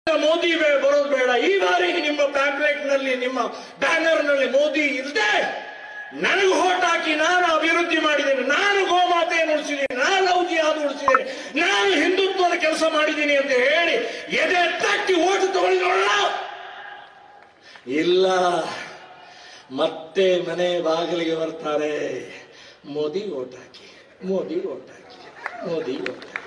ಮೋದಿ ಬೇ- ಬರೋದು ಬೇಡ ಈ ಬಾರಿ ನಿಮ್ಮ ಪ್ಯಾಂಪ್ಲೆಟ್ ನಲ್ಲಿ ನಿಮ್ಮ ಬ್ಯಾನರ್ ನಲ್ಲಿ ಮೋದಿ ಇಲ್ಲದೆ ನನಗೆ ಹೋಟ್ ಹಾಕಿ ನಾನು ಅಭಿವೃದ್ಧಿ ಮಾಡಿದ್ದೇನೆ ನಾನು ಗೋಮಾತೆಯನ್ನು ಉಳಿಸಿದ್ದೀನಿ ನಾನು ಔಜಿಯಾದ ಉಳಿಸಿದ್ದೇನೆ ನಾನು ಹಿಂದುತ್ವದ ಕೆಲಸ ಮಾಡಿದ್ದೀನಿ ಅಂತ ಹೇಳಿ ಎದೆ ತಟ್ಟಿ ಓಟು ತಗೊಳ್ಳಿ ನೋಡೋಣ ಇಲ್ಲ ಮತ್ತೆ ಮನೆ ಬಾಗಿಲಿಗೆ ಬರ್ತಾರೆ ಮೋದಿ ಓಟ್ ಹಾಕಿ ಮೋದಿ ಓಟ್ ಹಾಕಿ ಮೋದಿ ಓಟ್ ಹಾಕಿ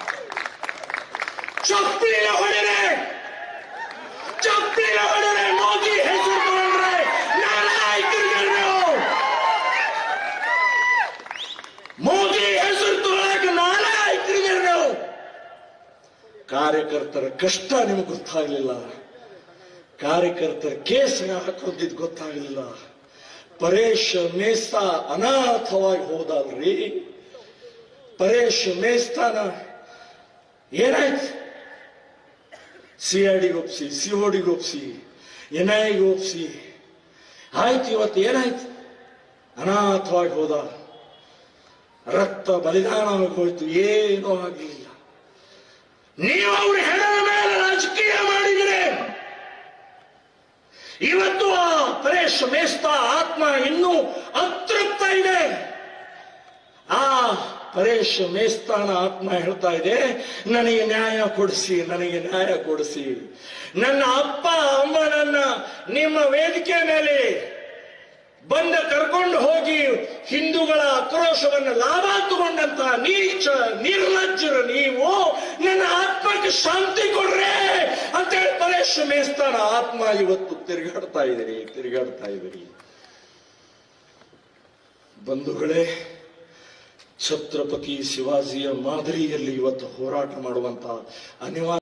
ಚಪ್ಪಿನ ಹೊಡೆರೆ ಚಪ್ಪಿನ ಹೊಡೆರೆ ಮೋದಿ ಹೆಸರು ತಗೊಂಡ್ರೆ ನಾಲಾಯಕರುಗಳು ನೀವು. ಮೋದಿ ಹೆಸರು ತಗೊಳಕ್ಕೆ ನಾಲಾಯಕರುಗಳು ನೀವು. ಕಾರ್ಯಕರ್ತರ ಕಷ್ಟ ನಿಮ್ಗೆ ಗೊತ್ತಾಗ್ಲಿಲ್ಲ ಕಾರ್ಯಕರ್ತರ ಕೇಸ್ ಹಾಕೋದಿದ್ ಗೊತ್ತಾಗಲಿಲ್ಲ ಪರೇಶ್ ಮೇಸ್ತಾ ಅನಾಥವಾಗಿ ಹೋದಲ್ರಿ ಪರೇಶ್ ಮೇಸ್ತಾನ ಏನಾಯ್ತು ಸಿ ಐ ಡಿಗೆ ಒಪ್ಸಿ ಸಿ ಓ ಡಿಗೆ ಒಪ್ಸಿ ಎನ್ ಐಗೆ ಒಪ್ಸಿ ಆಯ್ತು ಇವತ್ತು ಏನಾಯ್ತು ಅನಾಥವಾಗಿ ಹೋದ ರಕ್ತ ಬಲಿದಾನವಾಗಿ ಹೋಯ್ತು ಏನೂ ಆಗಲಿಲ್ಲ ನೀವು ಅವ್ರ ಹೆಣದ ಮೇಲೆ ರಾಜಕೀಯ ಮಾಡಿದ್ರೆ ಇವತ್ತು ಆ ಪರೇಶ್ ಮೇಸ್ತಾ ಆತ್ಮ ಇನ್ನೂ ಅತೃಪ್ತ ಇದೆ ಆ ಪರೇಶ್ ಮೇಸ್ತಾನ ಆತ್ಮ ಹೇಳ್ತಾ ಇದೆ ನನಗೆ ನ್ಯಾಯ ಕೊಡಿಸಿ ನನಗೆ ನ್ಯಾಯ ಕೊಡಿಸಿ ನನ್ನ ಅಪ್ಪ ಅಮ್ಮನನ್ನ ನಿಮ್ಮ ವೇದಿಕೆ ಮೇಲೆ ಬಂದ ಕರ್ಕೊಂಡು ಹೋಗಿ ಹಿಂದೂಗಳ ಆಕ್ರೋಶವನ್ನು ಲಾಭ ತಗೊಂಡಂತ ನೀಚ ನಿರ್ಲಜ್ಜರು ನೀವು ನನ್ನ ಆತ್ಮಕ್ಕೆ ಶಾಂತಿ ಕೊಡ್ರೆ ಅಂತೇಳಿ ಪರೇಶ್ ಮೇಸ್ತಾನ ಆತ್ಮ ಇವತ್ತು ತಿರುಗಾಡ್ತಾ ಇದ್ದೀರಿ ತಿರುಗಾಡ್ತಾ ಇದ್ದೀರಿ ಬಂಧುಗಳೇ ಛತ್ರಪತಿ ಶಿವಾಜಿಯ ಮಾದರಿಯಲ್ಲಿ ಇವತ್ತು ಹೋರಾಟ ಮಾಡುವಂತ ಅನಿವಾರ್ಯ